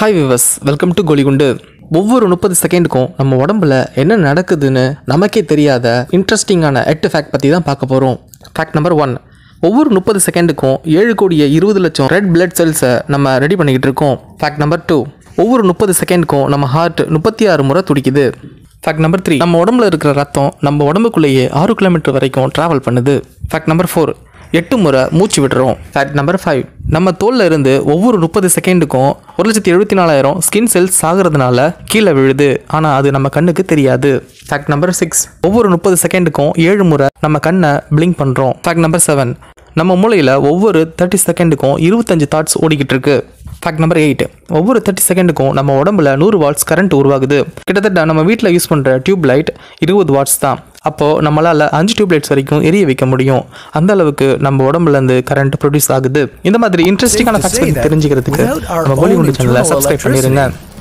hi விவஸ் welcome to Golikundu ஒவ்வொரு முப்பது செகண்டுக்கும் நம்ம உடம்புல என்ன நடக்குதுன்னு நமக்கே தெரியாத இன்ட்ரெஸ்டிங்கான எட்டு ஃபேக்ட் பற்றி தான் பார்க்க போகிறோம் ஃபேக்ட் நம்பர் ஒன் ஒவ்வொரு முப்பது செகண்டுக்கும் ஏழு கோடியே இருபது லட்சம் ரெட் பிளட் செல்ஸை நம்ம ரெடி பண்ணிக்கிட்டு இருக்கோம் ஃபேக்ட் நம்பர் டூ ஒவ்வொரு முப்பது செகண்டுக்கும் நம்ம ஹார்ட் முப்பத்தி ஆறு முறை துடிக்குது ஃபேக்ட் நம்பர் த்ரீ நம்ம உடம்புல இருக்கிற ரத்தம் நம்ம உடம்புக்குள்ளேயே ஆறு கிலோமீட்டர் வரைக்கும் ட்ராவல் பண்ணுது ஃபேக்ட் நம்பர் ஃபோர் எட்டு முறை மூச்சு விடுறோம் ஃபேக்ட் நம்பர் ஃபைவ் நம்ம தோல்ல இருந்து ஒவ்வொரு முப்பது செகண்டுக்கும் ஒரு லட்சத்தி எழுபத்தி நாலாயிரம் ஸ்கின் செல்ஸ் சாகிறதுனால கீழே விழுது ஆனால் அது நம்ம கண்ணுக்கு தெரியாது ஃபேக்ட் நம்பர் சிக்ஸ் ஒவ்வொரு முப்பது செகண்டுக்கும் ஏழு முறை நம்ம கண்ணை பிளிங்க் பண்ணுறோம் ஃபேக்ட் நம்பர் செவன் நம்ம மூளையில் ஒவ்வொரு தேர்ட்டி செகண்டுக்கும் இருபத்தஞ்சு தாட்ஸ் ஓடிக்கிட்டு இருக்கு ஃபேக்ட் நம்பர் எயிட் ஒவ்வொரு தேர்ட்டி செகண்டுக்கும் நம்ம உடம்புல நூறு வாட்ஸ் கரண்ட் உருவாகுது கிட்டத்தட்ட நம்ம வீட்டில் யூஸ் பண்ணுற டியூப் லைட் இருபது வாட்ஸ் தான் அப்போது நம்மளால் அஞ்சு டியூப் லைட்ஸ் வரைக்கும் எரிய வைக்க முடியும் அந்த அளவுக்கு நம்ம உடம்புலேருந்து கரண்ட் ப்ரொடியூஸ் ஆகுது இந்த மாதிரி இன்ட்ரெஸ்டிங்கான ஃபேக்ட்ஸ் பற்றி தெரிஞ்சுக்கிறதுக்கு நம்ம பாலிவுட் சேனலை சப்ஸ்கிரைப் பண்ணிடுங்க